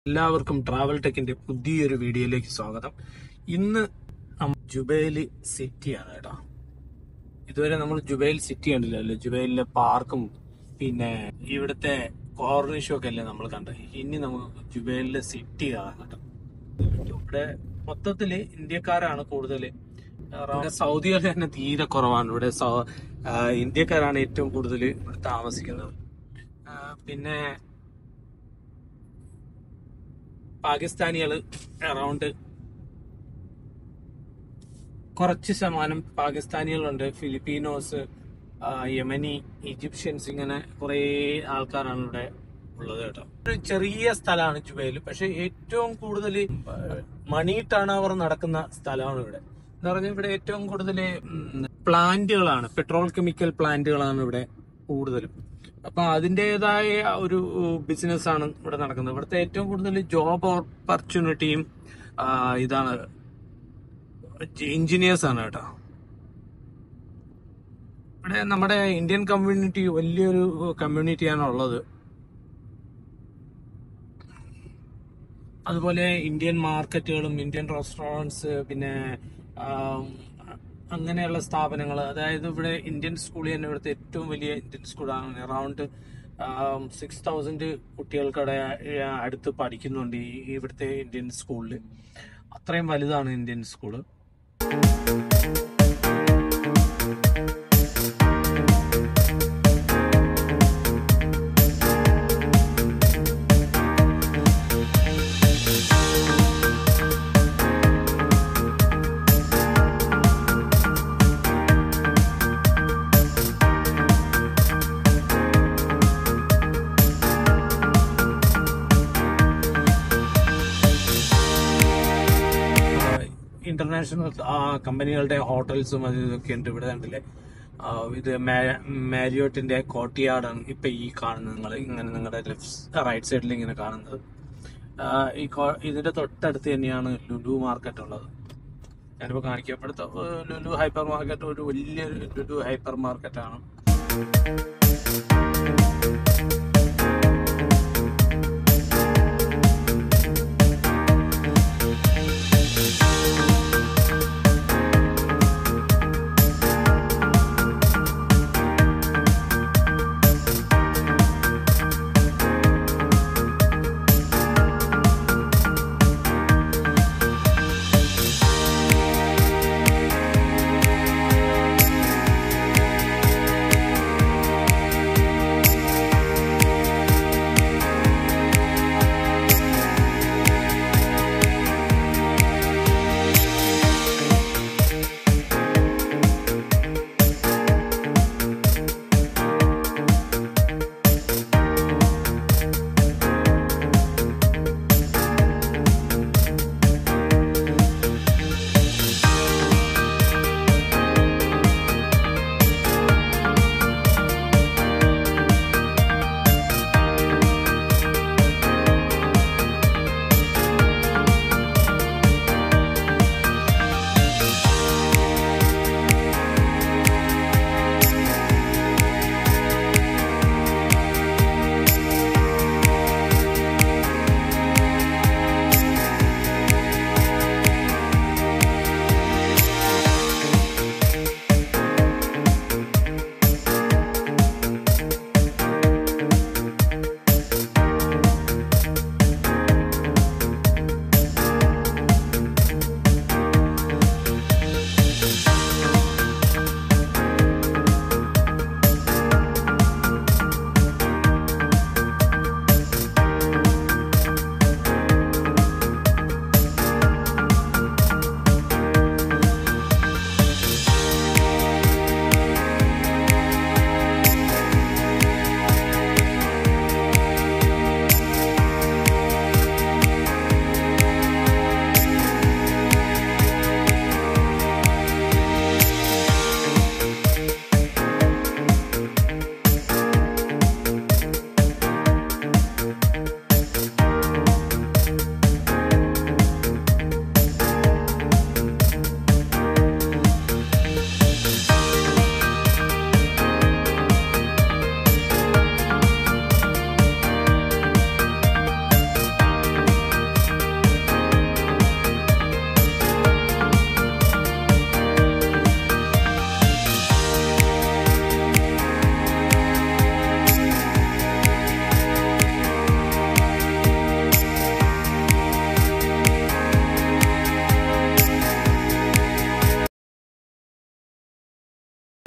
എല്ലാവർക്കും ട്രാവൽ ടെക്കിന്റെ പുതിയൊരു വീഡിയോയിലേക്ക് സ്വാഗതം ഇന്ന് നമ്മ ജുബൈൽ സിറ്റിയാണ് കേട്ടോ ഇതുവരെ നമ്മൾ ജുബൈൽ സിറ്റി കണ്ടില്ലല്ലോ ജുബൈലിലെ പാർക്കും പിന്നെ ഇവിടുത്തെ കോർണിഷും ഒക്കെ അല്ലേ നമ്മൾ കണ്ടത് ഇനി നമുക്ക് ജുബൈലിലെ സിറ്റി കാണാം കേട്ടോ ഇവിടെ മൊത്തത്തില് ഇന്ത്യക്കാരാണ് കൂടുതൽ സൗദികൾ തന്നെ തീരെ കുറവാണ് ഇവിടെ സൗ- ആ, ഇന്ത്യക്കാരാണ് ഏറ്റവും കൂടുതൽ ഇവിടെ താമസിക്കുന്നത് ആ, പിന്നെ പാകിസ്ഥാനികൾ അറൗണ്ട് കുറച്ച് ശതമാനം പാകിസ്ഥാനികളുണ്ട് ഫിലിപ്പീനോസ് ആ, യമനി ഈജിപ്ഷ്യൻസ് ഇങ്ങനെ കുറേ ആൾക്കാരാണ് ഇവിടെ ഉള്ളത് കേട്ടോ ഒരു ചെറിയ സ്ഥലമാണ് ജുബൈൽ പക്ഷെ ഏറ്റവും കൂടുതൽ മണി ടേൺ ഓവർ നടക്കുന്ന സ്ഥലമാണ് ഇവിടെ എന്ന് പറഞ്ഞാൽ ഇവിടെ ഏറ്റവും കൂടുതൽ പ്ലാന്റുകളാണ് പെട്രോൾ കെമിക്കൽ പ്ലാന്റുകളാണ് ഇവിടെ കൂടുതലും അപ്പൊ അതിൻ്റെതായ ഒരു ബിസിനസ് ആണ് ഇവിടെ നടക്കുന്നത് ഇവിടുത്തെ ഏറ്റവും കൂടുതൽ ജോബ് ഓപ്പർച്യൂണിറ്റിയും ഇതാണ് എഞ്ചിനീയേഴ്സ് ആണ് കേട്ടോ ഇവിടെ നമ്മുടെ ഇന്ത്യൻ കമ്മ്യൂണിറ്റി വലിയൊരു കമ്മ്യൂണിറ്റിയാണ് ഉള്ളത് അതുപോലെ ഇന്ത്യൻ മാർക്കറ്റുകളും ഇന്ത്യൻ റെസ്റ്റോറൻറ്റ്സ് പിന്നെ ആം, അങ്ങനെയുള്ള സ്ഥാപനങ്ങൾ അതായത് ഇവിടെ ഇന്ത്യൻ സ്കൂളിൽ തന്നെ ഇവിടുത്തെ ഏറ്റവും വലിയ ഇന്ത്യൻ സ്കൂളാണ് അറൗണ്ട് സിക്സ് തൗസൻഡ് കുട്ടികൾക്കടെ അടുത്ത് പഠിക്കുന്നുണ്ട് ഈ ഇവിടുത്തെ ഇന്ത്യൻ സ്കൂളിൽ അത്രയും വലുതാണ് ഇന്ത്യൻ സ്കൂള് ഇന്റർനാഷണൽ കമ്പനികളുടെ ഹോട്ടൽസും അത് ഇതൊക്കെ ഉണ്ട് ഇവിടെ കണ്ടില്ലേ ആ, ഇത് മാരിയോട്ടിന്റെ കോട്ടിയാടാണ് ഇപ്പൊ ഈ കാണുന്നത് നിങ്ങൾ ഇങ്ങനെ നിങ്ങളുടെ ലെഫ്റ്റ് റൈറ്റ് സൈഡിൽ ഇങ്ങനെ കാണുന്നത് ആ, ഈ കോ- ഇതിന്റെ തൊട്ടടുത്ത് തന്നെയാണ് ലുലു മാർക്കറ്റ് ഉള്ളത് ഞാനിപ്പോ കാണിക്കാം ഇവിടുത്തെ ഏഹ്, ലുലു ഹൈപ്പർ മാർക്കറ്റ് ഒരു വലിയൊരു ലുലു ഹൈപ്പർ മാർക്കറ്റ് ആണ്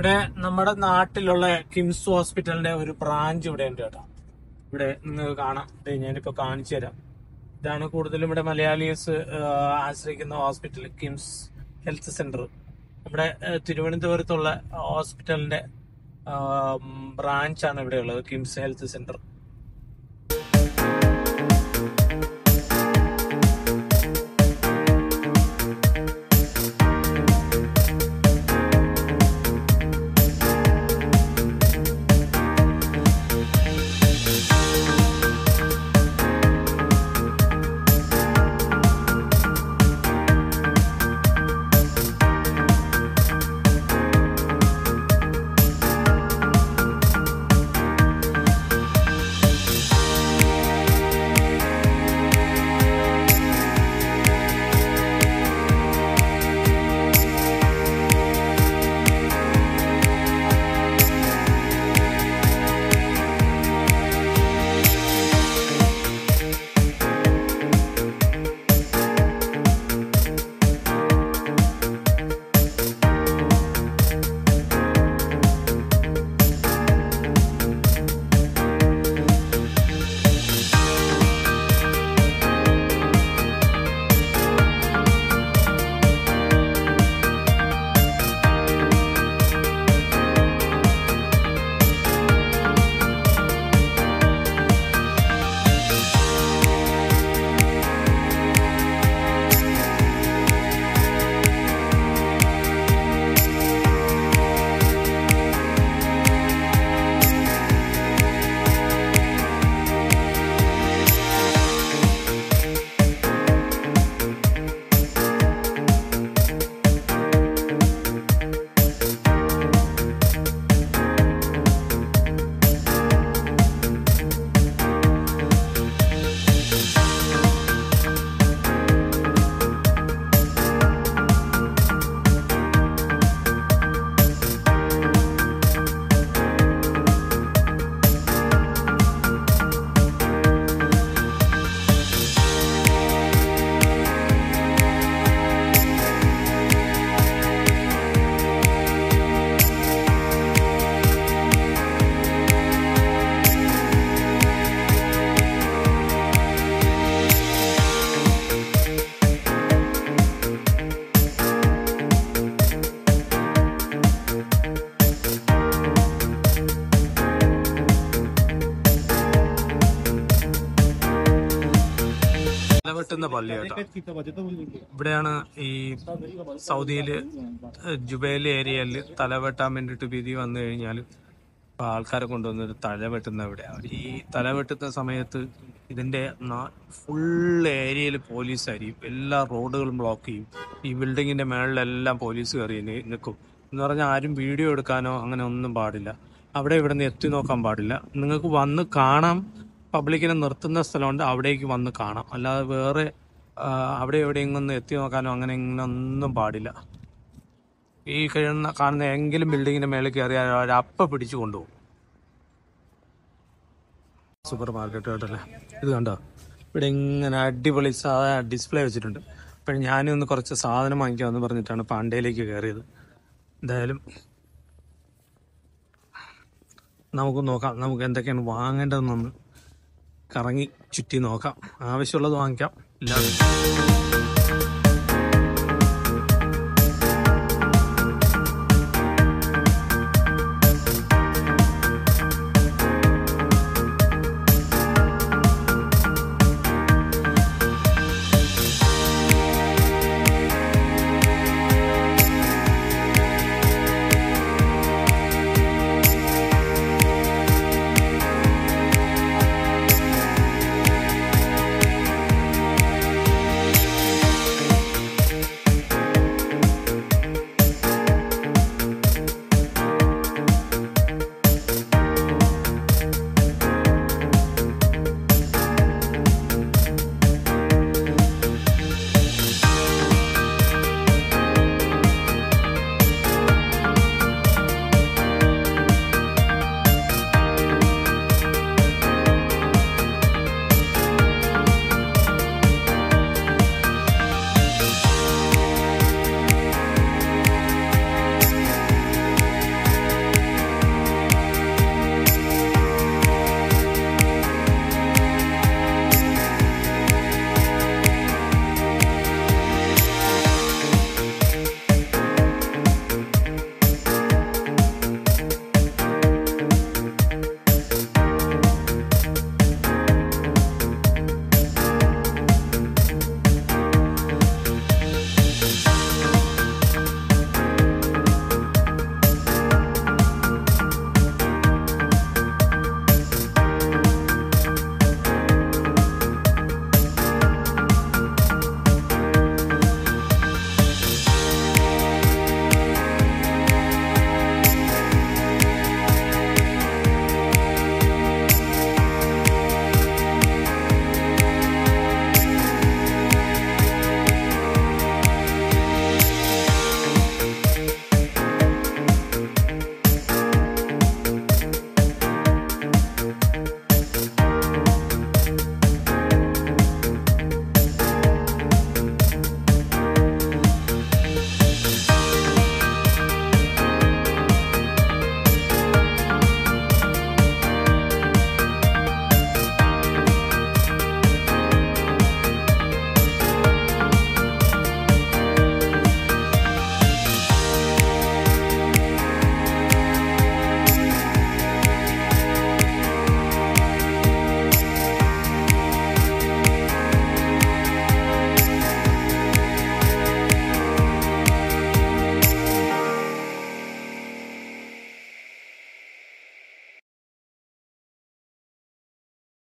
ഇവിടെ നമ്മുടെ നാട്ടിലുള്ള കിംസ് ഹോസ്പിറ്റലിന്റെ ഒരു ബ്രാഞ്ച് ഇവിടെ ഉണ്ട് കേട്ടോ ഇവിടെ നിങ്ങൾക്ക് കാണാം ദേ ഞാനിപ്പോ കാണിച്ചു തരാം ഇതാണ് കൂടുതലും ഇവിടെ മലയാളീസ് ആശ്രയിക്കുന്ന ഹോസ്പിറ്റൽ കിംസ് ഹെൽത്ത് സെന്റർ നമ്മുടെ ഏഹ്, തിരുവനന്തപുരത്തുള്ള ഹോസ്പിറ്റലിന്റെ ബ്രാഞ്ചാണ് ഇവിടെ ഉള്ളത് കിംസ് ഹെൽത്ത് സെന്റർ തലവെട്ടുന്ന പള്ളി കേട്ടോ ഇവിടെയാണ് ഈ സൗദിയില് ജുബൈൽ ഏരിയയിൽ തലവെട്ടാൻ വേണ്ടിട്ട് വിധി വന്നു കഴിഞ്ഞാൽ ആൾക്കാരെ കൊണ്ടുവന്നിട്ട് തല വെട്ടുന്ന ഇവിടെയാണ് ഈ തല വെട്ടുന്ന സമയത്ത് ഇതിന്റെ ഫുൾ ഏരിയയിൽ പോലീസ് ആയിരിക്കും എല്ലാ റോഡുകളും ബ്ലോക്ക് ചെയ്യും ഈ ബിൽഡിങ്ങിന്റെ മേളിലെല്ലാം പോലീസ് കയറി നി- നിൽക്കും എന്ന് പറഞ്ഞാൽ ആരും വീഡിയോ എടുക്കാനോ അങ്ങനെ ഒന്നും പാടില്ല അവിടെ ഇവിടെ നിന്ന് എത്തി നോക്കാൻ പാടില്ല നിങ്ങൾക്ക് വന്ന് കാണാം പബ്ലിക്കിനെ നിർത്തുന്ന സ്ഥലമുണ്ട് അവിടേക്ക് വന്ന് കാണാം അല്ലാതെ വേറെ ആ, അവിടെ എവിടെയെങ്കിലും ഒന്ന് എത്തി നോക്കാനോ അങ്ങനെ ഇങ്ങനെ ഒന്നും പാടില്ല ഈ കഴിയുന്ന കാണുന്ന എങ്കിലും ബിൽഡിങ്ങിന്റെ മേളിൽ കയറിയാൽ അവരപ്പ പിടിച്ചു കൊണ്ടുപോകും സൂപ്പർ മാർക്കറ്റ് കേട്ടല്ലേ ഇത് കണ്ടോ ഇവിടെ ഇങ്ങനെ അടിപൊളി സാധാ ഡിസ്പ്ലേ വെച്ചിട്ടുണ്ട് അപ്പോൾ ഞാനും ഒന്ന് കുറച്ച് സാധനം വാങ്ങിക്കാമെന്ന് പറഞ്ഞിട്ടാണ് പാണ്ഡേയിലേക്ക് കയറിയത് എന്തായാലും നമുക്ക് നോക്കാം നമുക്ക് എന്തൊക്കെയാണ് വാങ്ങേണ്ടതെന്നൊന്ന് കറങ്ങി ചുറ്റി നോക്കാം ആവശ്യമുള്ളത് വാങ്ങിക്കാം ഇല്ലാതെ